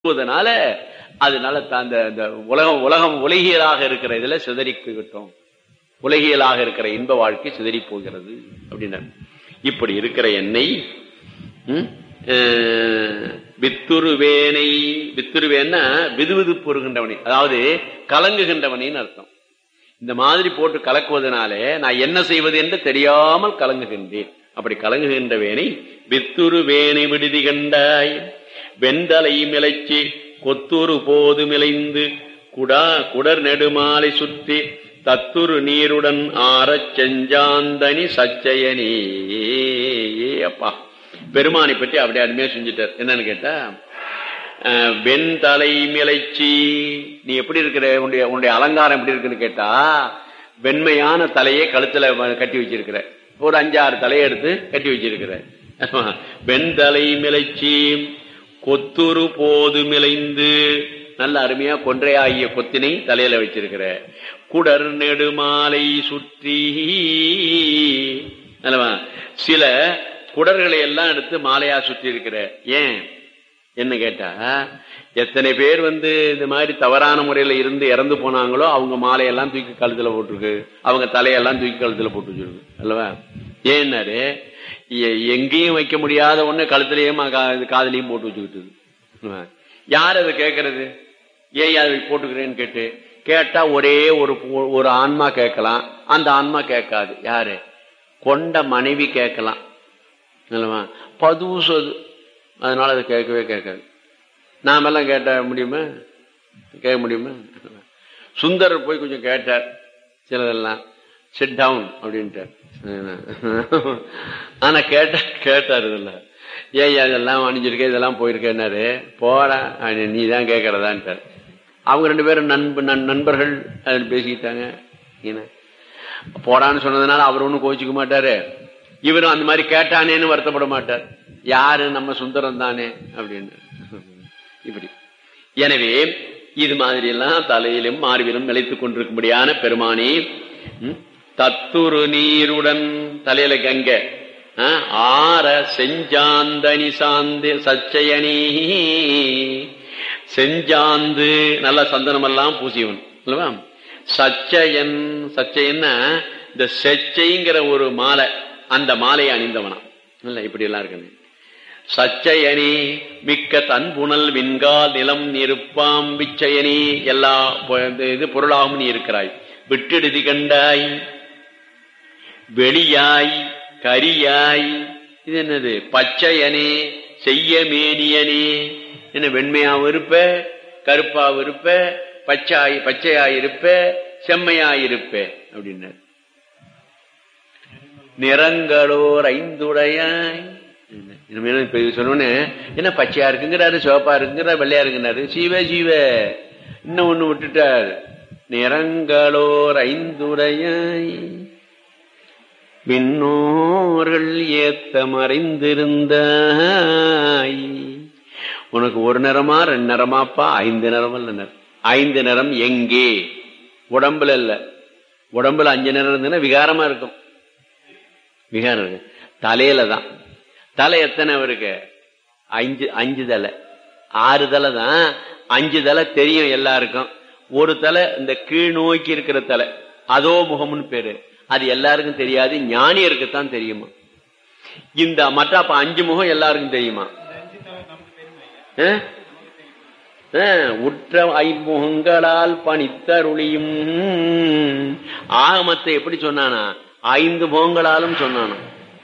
போவதனால அதனால த- அந்த அந்த உலகம் உலகம் உலகியலாக இருக்கிற இதுல சிதறிக்கிட்டோம் உலகியலாக இருக்கிற இன்ப வாழ்க்கை சிதறி போகிறது அப்படின்னார் இப்படி இருக்கிற எண்ணெய் ம், அஹ், வித்துருவேனை வித்துருவேன்னா விதுவிதுப்பு வருகின்றவனை அதாவது கலங்குகின்றவனின்னு அர்த்தம் இந்த மாதிரி போட்டு கலக்குவதனாலே நான் என்ன செய்வது என்று தெரியாமல் கலங்குகின்றேன் அப்படி கலங்குகின்ற வேனை வித்துரு வேனை விடுதி கண்டாய் வெந்தலை மிளைச்சி கொத்துரு போது மிளைந்து குடா குடர் நெடுமாலை சுற்றி தத்துரு நீருடன் ஆறச் செஞ்சாந்தனி சச்சயனே ஏ அப்பா பெருமானை பற்றி அப்படியே அருமையா செஞ்சுட்டார் என்னன்னு கேட்டா அஹ், வெண்தலை மிளைச்சி நீ எப்படி இருக்கிற உன்னுடைய உன்னுடைய அலங்காரம் எப்படி இருக்குன்னு கேட்டா வெண்மையான தலையை கழுத்துல வ- கட்டி வச்சிருக்கிற ஒரு அஞ்சாறு தலையை எடுத்து கட்டி வச்சிருக்கிற ஆமா. வெண்தலை மிளைச்சி கொத்துரு போது மிளைந்து நல்ல அருமையா கொன்றையாகிய கொத்தினை தலையில வச்சிருக்கிற குடர் நெடுமாலை சுற்றி அல்லவா சில குடர்களை எல்லாம் எடுத்து மாலையா சுற்றி இருக்கிற ஏன் என்ன கேட்டா எத்தனை பேர் வந்து இந்த மாதிரி தவறான முறையில இருந்து இறந்து போனாங்களோ அவங்க மாலையெல்லாம் தூக்கி கழுத்துல போட்டிருக்கு அவங்க தலையெல்லாம் தூக்கி கழுத்துல போட்டு வச்சிருக்கு அல்லவா ஏன்னாரு எ- எங்கேயும் வைக்க முடியாத ஒண்ணு கழுத்துலயும் கா- காதுலயும் போட்டு வச்சுக்கிட்டு யார் அதை கேட்கறது ஏன் அதை போட்டுக்கிறேன்னு கேட்டு கேட்டா ஒரே ஒரு பு- ஒரு ஆன்மா கேட்கலாம் அந்த ஆன்மா கேட்காது யாரு கொண்ட மனைவி கேட்கலாம் இல்லவா பதுசு அது அதனால அது கேட்கவே கேட்காது நாமெல்லாம் கேட்ட முடியுமா கேட்க முடியுமா சுந்தரர் போய் கொஞ்சம் கேட்டார் சிலதெல்லாம் சிட் டவுன் அப்படின்ட்டார் ஆனா கேட்ட கேட்டார் இதெல்லாம் ஏன் இதெல்லாம் அணிஞ்சிருக்க இதெல்லாம் போயிருக்கேன்னாரு போடா நீ தான் கேட்கறதான்ட்டார் அவங்க ரெண்டு பேரும் நண்ப நண்- நண்பர்கள் அதில் பேசிக்கிட்டாங்க என்ன போடான்னு சொன்னதுனால அவர் ஒண்ணும் கோச்சிக்க மாட்டாரு இவரும் அந்த மாதிரி கேட்டானேன்னு வருத்தப்பட மாட்டார் யாரு நம்ம சுந்தரம் தானே அப்படின்னு இப்படி எனவே இது மாதிரி எல்லாம் தலையிலும் மார்பிலும் நிலைத்துக் கொண்டிருக்கும்படியான பெருமானே ம், தத்துரு நீருடன் தலையில கங்க ஆ, ஆர செஞ்சாந்தனி சாந்து சச்சயனி செஞ்சாந்து நல்ல சந்தனம் எல்லாம் பூசியவன் அல்லவா சச்சயன் சச்சயன்னா இந்த செச்சைங்கிற ஒரு மாலை அந்த மாலையை அணிந்தவனா இல்ல இப்படி எல்லாம் இருக்கு சச்சயனி மிக்க தன்புணல் விண்கால் நிலம் நிருப்பாம் விச்சயனி எல்லா பொ- இது பொருளாகவும் நீ இருக்கிறாய் விட்டெடுதி கண்டாய் வெளியாய் கரியாய் இது என்னது பச்சையனே செய்ய மேனியனே என்ன வெண்மையாவும் இருப்ப கருப்பாவும் இருப்ப பச்சாய் பச்சையாய் இருப்ப செம்மையாய் இருப்ப அப்படின்னாரு நிறங்களோர் ஐந்துடையாய் இனிமேல் இப்ப இது சொன்னோன்னு என்ன பச்சையா இருக்குங்கிறாரு சிவப்பா இருக்குங்கிறாரு வெள்ளையா இருக்குங்கிறாரு சீவ சீவ இன்னும் ஒண்ணு விட்டுட்டார் நிறங்களோர் ஐந்துடையாய் விண்ணோர்கள் ஏத்த மறைந்திருந்தாய் உனக்கு ஒரு நிறமா ரெண்டு நிறமாப்பா ஐந்து நிறம் இல்ல நிறம் ஐந்து நிறம் எங்கே உடம்புல இல்ல உடம்புல அஞ்சு நிறம் இருந்ததுன்னா விகாரமா இருக்கும் விகாரம் இருக்கு தலையில தான் தலை எத்தனை அவருக்கு அஞ்சு அஞ்சு தலை ஆறு தலை தான் அஞ்சு தலை தெரியும் எல்லாருக்கும் ஒரு தலை இந்த கீழ் நோக்கி இருக்கிற தலை அதோ முகம்னு பேரு அது எல்லாருக்கும் தெரியாது ஞானியருக்கு தான் தெரியுமா இந்த மற்ற அப்ப அஞ்சு முகம் எல்லாருக்கும் தெரியுமா ஆ? ஆ, உற்ற ஐமுகங்களால் பணித்தருளியும் ஆகமத்தை எப்படி சொன்னானா ஐந்து முகங்களாலும் சொன்னானா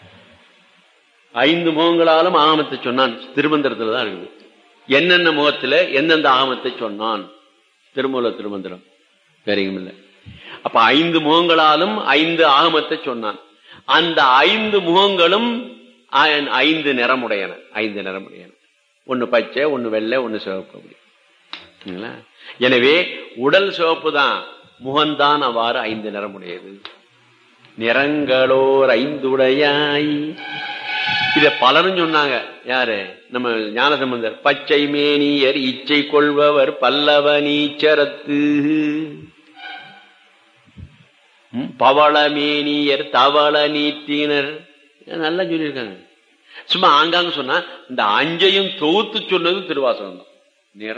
ஐந்து முகங்களாலும் ஆகமத்தை சொன்னான் திருமந்திரத்துல தான் இருக்குது என்னென்ன முகத்துல எந்தெந்த ஆகமத்தை சொன்னான் திருமூல திருமந்திரம் வேற எங்கும் இல்லை அப்ப ஐந்து முகங்களாலும் ஐந்து ஆகமத்தை சொன்னான் அந்த ஐந்து முகங்களும் ஐ- ஐந்து நிறமுடையன ஐந்து நிறமுடையன ஒன்னு பச்சை ஒன்னு வெள்ளை ஒன்னு சிவப்பு அப்படி சரிங்களா? எனவே உடல் சிவப்பு தான் முகம்தான் அவ்வாறு ஐந்து நிறமுடையது நிறங்களோர் ஐந்துடையாய் இத பலரும் சொன்னாங்க யாரு நம்ம ஞானசம்பந்தர் பச்சை மேனியர் இச்சை கொள்பவர் பல்லவ நீச்சரத்து ம், பவள மேனியர் தவள நீட்டினர் நல்லா சொல்லியிருக்காங்க சும்மா ஆங்காங்க சொன்னா இந்த அஞ்சையும் தொகுத்து சொன்னது திருவாசகம் தான்